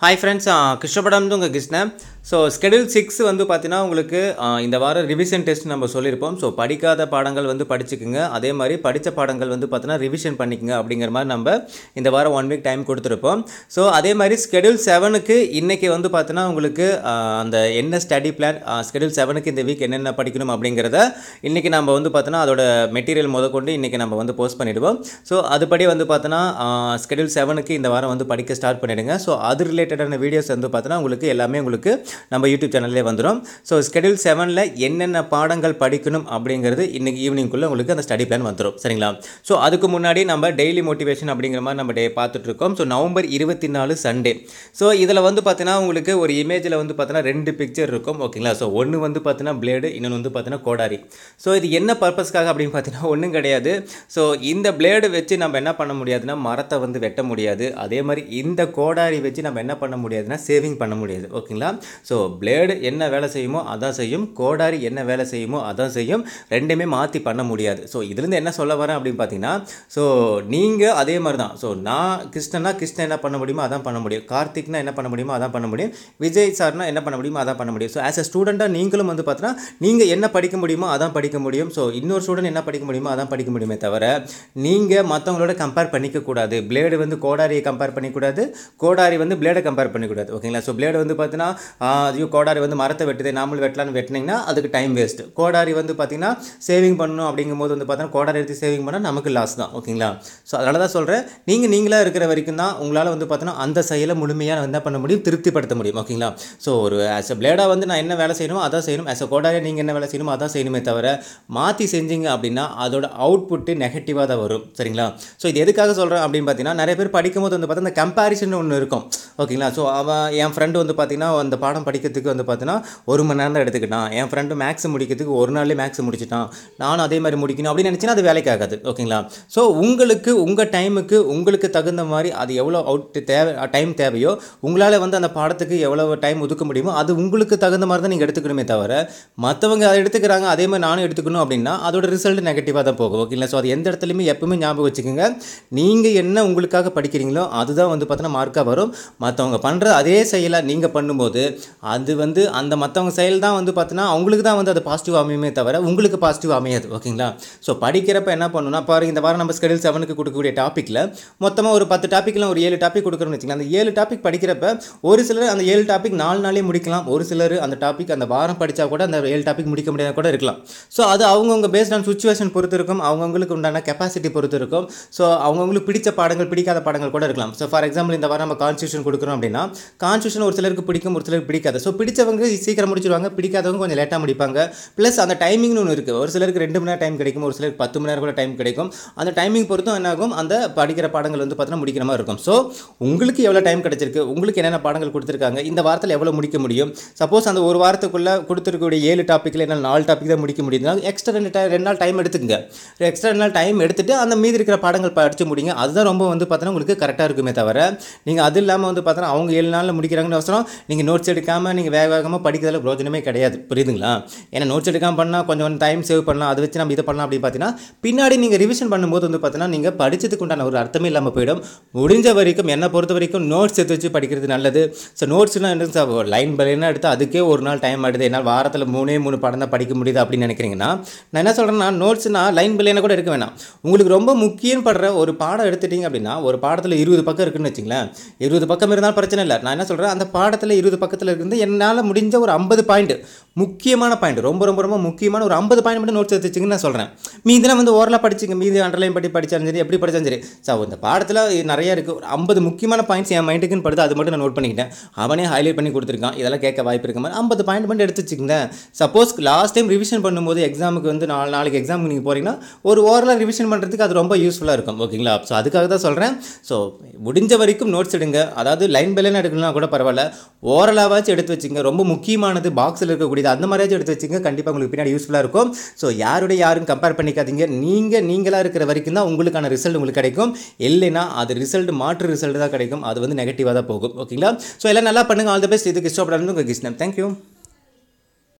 hi friends கிருஷ்ணபடம் உங்கள் Krishnan so schedule six வந்து பார்த்தீங்கன்னா உங்களுக்கு ஆ, இந்த வாரம் ரிவிஷன் டெஸ்ட் நம்ம சொல்லியிருப்போம் ஸோ படிக்காத பாடங்கள் வந்து படிச்சுக்குங்க அதே மாதிரி படித்த பாடங்கள் வந்து பார்த்தீங்கன்னா ரிவிஷன் பண்ணிக்கங்க அப்படிங்கிற மாதிரி நம்ம இந்த வாரம் ஒன் வீக் டைம் கொடுத்துருப்போம் ஸோ அதே மாதிரி ஸ்கெடியூல் செவனுக்கு இன்றைக்கி வந்து பார்த்தீங்கன்னா உங்களுக்கு ஆ, அந்த என்ன ஸ்டடி பிளான் ஸ்கெடியூல் செவனுக்கு இந்த வீக் என்னென்ன படிக்கணும் அப்படிங்கிறத இன்றைக்கி நம்ம வந்து பார்த்தோன்னா அதோட மெட்டீரியல் முதற்கொண்டு இன்றைக்கி நம்ம வந்து போஸ்ட் பண்ணிடுவோம் ஸோ அதுபடி வந்து பார்த்தோன்னா ஸ்கெடியூல் செவனுக்கு இந்த வாரம் வந்து படிக்க ஸ்டார்ட் பண்ணிடுங்க ஸோ அது ரிலேட்டடான வீடியோஸ் வந்து பார்த்தோன்னா உங்களுக்கு எல்லாமே உங்களுக்கு நம்ம யூடியூப் சேனல்லே வந்துடும் ஸோ ஸ்கெடியூல் செவனில் என்னென்ன பாடங்கள் படிக்கணும் அப்படிங்கிறது இன்றைக்கி ஈவினிங்குள்ளே உங்களுக்கு அந்த ஸ்டடி பிளான் வந்துடும் சரிங்களா ஸோ அதுக்கு முன்னாடி நம்ம டெய்லி மோட்டிவேஷன் அப்படிங்கிற மாதிரி நம்ம டே பார்த்துட்ருக்கோம் ஸோ நவம்பர் இருபத்தி நாலு சண்டே ஸோ இதில் வந்து பார்த்தீங்கன்னா உங்களுக்கு ஒரு இமேஜில் வந்து பார்த்தீங்கன்னா ரெண்டு பிக்சர் இருக்கும் ஓகேங்களா ஸோ ஒன்று வந்து பார்த்தீங்கன்னா பிளேடு இன்னொன்று வந்து பார்த்தீங்கன்னா கோடாரி ஸோ இது என்ன பர்பஸ்க்காக அப்படின்னு பார்த்தீங்கன்னா ஒன்றும் கிடையாது ஸோ இந்த பிளேடு வச்சு நம்ம என்ன பண்ண முடியாதுன்னா மரத்தை வந்து வெட்ட முடியாது அதே மாதிரி இந்த கோடாரி வச்சு நம்ம என்ன பண்ண முடியாதுன்னா சேவிங் பண்ண முடியாது ஓகேங்களா ஸோ பிளேடு என்ன வேலை செய்யுமோ அதான் செய்யும் கோடாரி என்ன வேலை செய்யுமோ அதான் செய்யும் ரெண்டுமே மாற்றி பண்ண முடியாது ஸோ இதுலேருந்து என்ன சொல்ல வரேன் அப்படின்னு பார்த்தீங்கன்னா ஸோ நீங்கள் அதே மாதிரி தான் ஸோ நான் கிருஷ்ணனா கிருஷ்ணன் என்ன பண்ண முடியுமோ அதான் பண்ண முடியும் கார்த்திக்னா என்ன பண்ண முடியுமோ அதான் பண்ண முடியும் விஜய் சார்னா என்ன பண்ண முடியுமோ அதான் பண்ண முடியும் ஸோ ஆஸ் அ ஸ்டூடெண்ட்டாக நீங்களும் வந்து பார்த்தீங்கன்னா நீங்கள் என்ன படிக்க முடியுமோ அதான் படிக்க முடியும் ஸோ இன்னொரு ஸ்டூடெண்ட் என்ன படிக்க முடியுமோ அதான் படிக்க முடியுமே தவிர நீங்கள் மற்றவங்களோட கம்பேர் பண்ணிக்க கூடாது பிளேடு வந்து கோடாரியை கம்பேர் பண்ணிக்கூடாது கோடாரி வந்து பிளேடை கம்பேர் பண்ணிக்கூடாது ஓகேங்களா ஸோ பிளேடு வந்து பார்த்தீங்கன்னா ஆஹ், ஐயோ கோடாரி வந்து மரத்தை வெட்டுது நாமளும் வெட்டலான்னு வெட்டினீங்கன்னா அதுக்கு டைம் வேஸ்ட் கோடாரி வந்து பார்த்தீங்கன்னா சேவிங் பண்ணணும் அப்படிங்கும்போது வந்து பார்த்தீங்கன்னா கோடாரி எடுத்து சேவிங் பண்ணால் நமக்கு லாஸ் தான் ஓகேங்களா ஸோ அதனால தான் சொல்கிறேன் நீங்கள் நீங்களாக இருக்கிற வரைக்கும் தான் உங்களால் வந்து பார்த்தீங்கன்னா அந்த செயலை முழுமையாக என்ன பண்ண முடியும் திருப்திப்படுத்த முடியும் ஓகேங்களா ஸோ ஒரு ஆஸ் அ பிளேடாக வந்து நான் என்ன வேலை செய்யணுமோ அதான் செய்யணும் ஆஸ் அ கோடாரியாக நீங்கள் என்ன வேலை செய்யணுமோ அதான் செய்யணுமே தவிர மாற்றி செஞ்சீங்க அப்படின்னா அதோட அவுட்புட்டு நெகட்டிவாக தான் வரும் சரிங்களா ஸோ இது எதுக்காக சொல்கிறேன் அப்படின்னு பார்த்தீங்கன்னா நிறைய பேர் படிக்கும்போது வந்து பார்த்தா இந்த கம்பேரிசன் ஒன்று இருக்கும் ஓகேங்களா ஸோ அவன் என் ஃப்ரெண்டு வந்து பார்த்தீங்கன்னா அந்த பாடம் படிக்கிறதுக்கு வந்து பார்த்தீங்கன்னா ஒரு மணி நேரம் தான் எடுத்துக்கிட்டான் என் ஃப்ரெண்டு மேக்ஸ் முடிக்கிறதுக்கு ஒரு நாள்லேயே மேக்ஸ் முடிச்சிட்டான் நானும் அதே மாதிரி முடிக்கணும் அப்படின்னு நினச்சினா அது வேலைக்கு ஆகாது ஓகேங்களா ஸோ உங்களுக்கு உங்கள் டைமுக்கு உங்களுக்கு தகுந்த மாதிரி அது எவ்வளோ அவுட் தேவை டைம் தேவையோ உங்களால் வந்து அந்த பாடத்துக்கு எவ்வளோ டைம் ஒதுக்க முடியுமோ அது உங்களுக்கு தகுந்த மாதிரி தான் நீங்கள் எடுத்துக்கணுமே தவிர மற்றவங்க அதை எடுத்துக்கிறாங்க அதே மாதிரி நானும் எடுத்துக்கணும் அப்படின்னா அதோட ரிசல்ட் நெகட்டிவாக தான் போகும் ஓகேங்களா ஸோ அது எந்த இடத்துலையுமே எப்பவுமே ஞாபகம் வச்சுக்கோங்க நீங்கள் என்ன உங்களுக்காக படிக்கிறீங்களோ அதுதான் வந்து பார்த்தீங்கன்னா மார்க்காக வரும் மற்றவங்க பண்ணுற அதே செயலை நீங்கள் பண்ணும்போது அது வந்து அந்த மற்றவங்க செயல் தான் வந்து பார்த்தீங்கன்னா அவங்களுக்கு தான் வந்து அது பாசிட்டிவ் அமையுமே தவிர உங்களுக்கு பாசிட்டிவ் அமையாது ஓகேங்களா ஸோ படிக்கிறப்ப என்ன பண்ணணும்னா பாருங்க இந்த வாரம் நம்ம ஸ்கெடியூல் செவனுக்கு கொடுக்கக்கூடிய டாப்பிக்கில் மொத்தமாக ஒரு பத்து டாப்பிக்கில் ஒரு ஏழு டாபிக் கொடுக்குறோம்னு வச்சுக்கலாம் அந்த ஏழு டாபிக் படிக்கிறப்ப ஒரு சிலர் அந்த ஏழு டாபிக் நாலு நாளே முடிக்கலாம் ஒரு சிலர் அந்த டாபிக் அந்த வாரம் படித்தா கூட அந்த ஏழு டாபிக் முடிக்க முடியாத கூட இருக்கலாம் ஸோ அது அவங்கவுங்க பேஸ்ட் ஆன் சுச்சுவேஷன் பொறுத்து இருக்கும் அவங்கவுங்களுக்கு உண்டான கெப்பாசிட்டி பொறுத்து இருக்கும் ஸோ அவங்கவுங்களுக்கு பிடிச்ச பாடங்கள் பிடிக்காத பாடங்கள் கூட இருக்கலாம் ஸோ ஃபார் எக்ஸாம்பிள் இந்த வாரம் நம்ம கான்ஸ்டியூஷன் கொடுக்குறோம் அப்படின்னா கான்ஸ்டியூஷன் ஒரு சிலருக்கு பிடிக்கும் ஒரு சிலருக்கு பிடிக்காது ஸோ பிடிச்சவங்க சீக்கிரம் முடிச்சிருவாங்க பிடிக்காதவங்க கொஞ்சம் லேட்டாக முடிப்பாங்க ப்ளஸ் அந்த டைமிங்னு ஒன்று இருக்குது ஒரு சிலருக்கு ரெண்டு மணி நேரம் டைம் கிடைக்கும் ஒரு சிலருக்கு பத்து மணி நேரம் கூட டைம் கிடைக்கும் அந்த டைமிங் பொறுத்தும் என்ன ஆகும் அந்த படிக்கிற பாடங்கள் வந்து பார்த்தீங்கன்னா முடிக்கிற மாதிரி இருக்கும் ஸோ உங்களுக்கு எவ்வளோ டைம் கிடைச்சிருக்கு உங்களுக்கு என்னென்ன பாடங்கள் கொடுத்துருக்காங்க இந்த வாரத்தில் எவ்வளோ முடிக்க முடியும் சப்போஸ் அந்த ஒரு வாரத்துக்குள்ளே கொடுத்துருக்கக்கூடிய ஏழு டாப்பிக்கில் என்ன நாலு டாபிக் தான் முடிக்க முடியுதுன்னா எக்ஸ்ட்ரா ரெண்டு டை ரெண்டு நாள் டைம் எடுத்துக்கங்க எக்ஸ்ட்ரா ரெண்டு நாள் டைம் எடுத்துட்டு அந்த மீதி இருக்கிற பாடங்கள் படித்து முடிங்க அதுதான் ரொம்ப வந்து பார்த்தீங்கன்னா உங்களுக்கு கரெக்டாக இருக்குமே தவிர நீங்கள் அது இல்லாமல் வந்து பார்த்தீங்கன்னா அவங்க ஏழு நாளில் முடிக்கிறாங்கன்னு அவசரம் நீங்கள் நோட்ஸ் எடுக்காமல் நீங்கள் வேக வேகமாக படிக்கிறதுல பிரோஜனமே கிடையாது புரியுதுங்களா ஏன்னா நோட்ஸ் எடுக்காமல் பண்ணால் கொஞ்சம் டைம் சேவ் பண்ணலாம் அதை வச்சு நம்ம இதை பண்ணலாம் அப்படின்னு பார்த்தீங்கன்னா பின்னாடி நீங்கள் ரிவிஷன் பண்ணும்போது வந்து பார்த்தீங்கன்னா நீங்கள் படிச்சதுக்கு உண்டான ஒரு அர்த்தமே இல்லாமல் போயிடும் முடிஞ்ச வரைக்கும் என்னை பொறுத்த வரைக்கும் நோட்ஸ் எடுத்து வச்சு படிக்கிறது நல்லது ஸோ நோட்ஸ்லாம் என்ன சார் லைன் பலைனா எடுத்து அதுக்கே ஒரு நாள் டைம் ஆடுது என்னால் வாரத்தில் மூணே மூணு படம் தான் படிக்க முடியுது அப்படின்னு நினைக்கிறீங்கன்னா நான் என்ன சொல்கிறேன்னா நோட்ஸ்னா லைன் பலைனா கூட எடுக்க வேணாம் உங்களுக்கு ரொம்ப முக்கியம் படுற ஒரு பாடம் எடுத்துட்டீங்க அப்படின்னா ஒரு பாடத்தில் இருபது பக்கம் இருக்குன்னு வச்சுங்களேன் இருபது பக்கம் இருந்தாலும் பிரச்சனை இல்லை நான் என்ன சொல்கிறேன் அந்த பாடத்தில் இருபது பக்கத்தில் இருந்து என்னால் முடிஞ்ச ஒரு ஐம்பது பாயிண்ட் முக்கியமான பாயிண்ட் ரொம்ப ரொம்ப ரொம்ப முக்கியமான ஒரு ஐம்பது பாயிண்ட் மட்டும் நோட்ஸ் எடுத்து வச்சுங்கன்னு நான் சொல்கிறேன் மீதிலாம் வந்து ஓரலாக படிச்சுங்க மீதி அண்டர்லைன் படி படித்தாலும் சரி எப்படி படித்தாலும் சரி ஸோ இந்த பாடத்தில் நிறைய இருக்குது ஒரு ஐம்பது முக்கியமான பாயிண்ட்ஸ் என் மைண்டுக்குன்னு படுது அது மட்டும் நான் நோட் பண்ணிக்கிட்டேன் அவனே ஹைலைட் பண்ணி கொடுத்துருக்கான் இதெல்லாம் கேட்க வாய்ப்பு இருக்க மாதிரி ஐம்பது பாயிண்ட் மட்டும் எடுத்து வச்சுக்கங்க சப்போஸ் லாஸ்ட் டைம் ரிவிஷன் பண்ணும்போது எக்ஸாமுக்கு வந்து நாலு நாளைக்கு எக்ஸாமுக்கு நீங்கள் போகிறீங்கன்னா ஒரு ஓரலாக ரிவிஷன் பண்ணுறதுக்கு அது ரொம்ப யூஸ்ஃபுல்லாக இருக்கும் ஓகேங்களா ஸோ அதுக்காக தான் சொல்கிறேன் ஸோ முடிஞ்ச வரைக்கும் நோட்ஸ் எடுங்க அதாவது லைன் பைலைன் எடுக்கலாம் கூட பரவாயில்ல ஓரலாவாச்சும் எடுத்து வச்சுங்க ரொம்ப முக்கியமானது பாக்ஸில் இருக்கக்கூடியது அந்த மாதிரியாச்சும் எடுத்து வச்சுங்க கண்டிப்பாக உங்களுக்கு பின்னாடி யூஸ்ஃபுல்லாக இருக்கும் ஸோ யாருடைய யாரும் கம்பேர் பண்ணிக்காதீங்க நீங்கள் நீங்களாக இருக்கிற வரைக்கும் தான் உங்களுக்கான ரிசல்ட் உங்களுக்கு கிடைக்கும் இல்லைன்னா அது ரிசல்ட் மாற்று ரிசல்ட் தான் கிடைக்கும் அது வந்து நெகட்டிவாக தான் போகும் ஓகேங்களா ஸோ எல்லாம் நல்லா பண்ணுங்கள் ஆல் த பெஸ்ட் இதுக்கு இஷ்டப்படாது உங்கள் கிருஷ்ணன் தேங்க்யூ